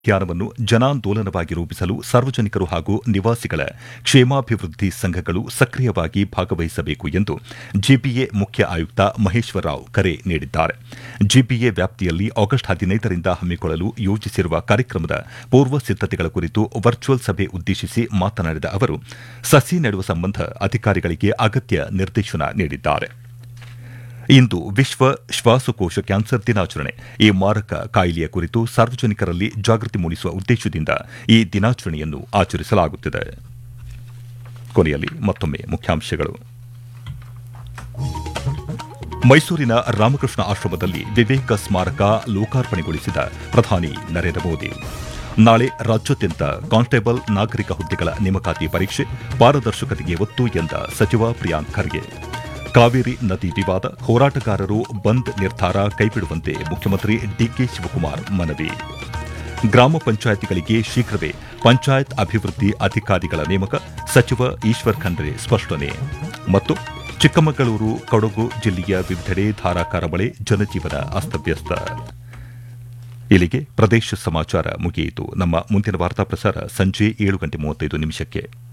ಅಭಿಯಾನವನ್ನು ಜನಾಂದೋಲನವಾಗಿ ರೂಪಿಸಲು ಸಾರ್ವಜನಿಕರು ಹಾಗೂ ನಿವಾಸಿಗಳ ಕ್ಷೇಮಾಭಿವೃದ್ಧಿ ಸಂಘಗಳು ಸಕ್ರಿಯವಾಗಿ ಭಾಗವಹಿಸಬೇಕು ಎಂದು ಜಿಬಿಎ ಮುಖ್ಯ ಆಯುಕ್ತ ಮಹೇಶ್ವರ ರಾವ್ ಕರೆ ನೀಡಿದ್ದಾರೆ ಜಿಬಿಎ ವ್ಯಾಪ್ತಿಯಲ್ಲಿ ಆಗಸ್ಟ್ ಹದಿನೈದರಿಂದ ಹಮ್ಮಿಕೊಳ್ಳಲು ಯೋಜಿಸಿರುವ ಕಾರ್ಯಕ್ರಮದ ಪೂರ್ವ ಸಿದ್ದತೆಗಳ ಕುರಿತು ವರ್ಚುವಲ್ ಸಭೆ ಉದ್ದೇಶಿಸಿ ಮಾತನಾಡಿದ ಅವರು ಸಸಿ ನೆಡುವ ಸಂಬಂಧ ಅಧಿಕಾರಿಗಳಿಗೆ ಅಗತ್ಯ ನಿರ್ದೇಶನ ನೀಡಿದ್ದಾರೆ ಇಂದು ವಿಶ್ವ ಶ್ವಾಸಕೋಶ ಕ್ಯಾನ್ಸರ್ ದಿನಾಚರಣೆ ಈ ಮಾರಕ ಕಾಯಿಲೆಯ ಕುರಿತು ಸಾರ್ವಜನಿಕರಲ್ಲಿ ಜಾಗೃತಿ ಮೂಡಿಸುವ ಉದ್ದೇಶದಿಂದ ಈ ದಿನಾಚರಣೆಯನ್ನು ಆಚರಿಸಲಾಗುತ್ತಿದೆ ಕೊನೆಯಲ್ಲಿ ಮತ್ತೊಮ್ಮೆ ಮುಖ್ಯಾಂಶಗಳು ಮೈಸೂರಿನ ರಾಮಕೃಷ್ಣ ಆಶ್ರಮದಲ್ಲಿ ವಿವೇಕ ಸ್ಮಾರಕ ಲೋಕಾರ್ಪಣೆಗೊಳಿಸಿದ ಪ್ರಧಾನಿ ನರೇಂದ್ರ ಮೋದಿ ನಾಳೆ ರಾಜ್ಯಾದ್ಯಂತ ಕಾನ್ಸ್ಟೇಬಲ್ ನಾಗರಿಕ ಹುದ್ದೆಗಳ ನೇಮಕಾತಿ ಪರೀಕ್ಷೆ ಪಾರದರ್ಶಕತೆಗೆ ಒತ್ತು ಎಂದ ಸಚಿವ ಪ್ರಿಯಾಂಕ್ ಖರ್ಗೆ ಕಾವೇರಿ ನದಿ ವಿವಾದ ಹೋರಾಟಗಾರರು ಬಂದ್ ನಿರ್ಧಾರ ಕೈಬಿಡುವಂತೆ ಮುಖ್ಯಮಂತ್ರಿ ಡಿಕೆ ಶಿವಕುಮಾರ್ ಮನವಿ ಗ್ರಾಮ ಪಂಚಾಯಿತಿಗಳಿಗೆ ಶೀಘ್ರವೇ ಪಂಚಾಯತ್ ಅಭಿವೃದ್ಧಿ ಅಧಿಕಾರಿಗಳ ನೇಮಕ ಸಚಿವ ಈಶ್ವರ್ ಖಂಡ್ರೆ ಸ್ಪಷ್ಟನೆ ಮತ್ತು ಚಿಕ್ಕಮಗಳೂರು ಕೊಡಗು ಜಿಲ್ಲೆಯ ವಿವಿಧೆಡೆ ಧಾರಾಕಾರ ಮಳೆ ಜನಜೀವನ ಅಸ್ತವ್ಯಸ್ತ ಇಲ್ಲಿಗೆ ಪ್ರದೇಶ ಸಮಾಚಾರ ಮುಗಿಯಿತು ನಮ್ಮ ಮುಂದಿನ ವಾರ್ತಾ ಪ್ರಸಾರ ಸಂಜೆ ಏಳು ಗಂಟೆ ಮೂವತ್ತೈದು ನಿಮಿಷಕ್ಕೆ